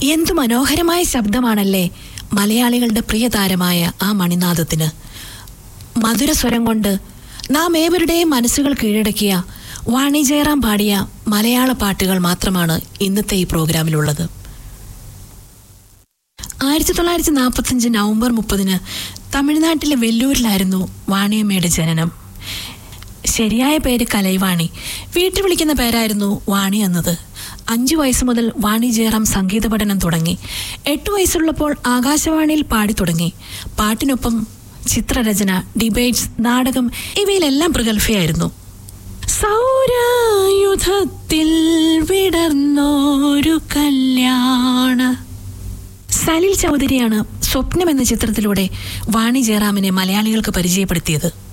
എന്തു മനോഹരമായ ശബ്ദമാണല്ലേ മലയാളികളുടെ പ്രിയ താരമായ ആ മണിനാഥത്തിന് മധുരസ്വരം കൊണ്ട് നാം ഏവരുടെയും മനസ്സുകൾ കീഴടക്കിയ വാണി ജയറാം പാടിയ മലയാള പാട്ടുകൾ മാത്രമാണ് ഇന്നത്തെ ഈ പ്രോഗ്രാമിലുള്ളത് ആയിരത്തി തൊള്ളായിരത്തി നാൽപ്പത്തഞ്ച് നവംബർ മുപ്പതിന് തമിഴ്നാട്ടിലെ വെല്ലൂരിലായിരുന്നു വാണിയമ്മയുടെ ജനനം ശരിയായ പേര് കലൈവാണി വീട്ടിൽ വിളിക്കുന്ന പേരായിരുന്നു വാണി എന്നത് അഞ്ചു വയസ്സ് മുതൽ വാണി ജയറാം സംഗീത പഠനം തുടങ്ങി എട്ടു വയസ്സുള്ളപ്പോൾ ആകാശവാണിയിൽ പാടി തുടങ്ങി പാട്ടിനൊപ്പം ചിത്രരചന ഡിബേറ്റ്സ് നാടകം ഇവയിലെല്ലാം പ്രഗത്ഭയായിരുന്നു സൗരയുധത്തിൽ വിടർന്നോരു കല്യാണ സലിൽ ചൗധരിയാണ് സ്വപ്നം എന്ന ചിത്രത്തിലൂടെ വാണി ജയറാമിനെ മലയാളികൾക്ക് പരിചയപ്പെടുത്തിയത്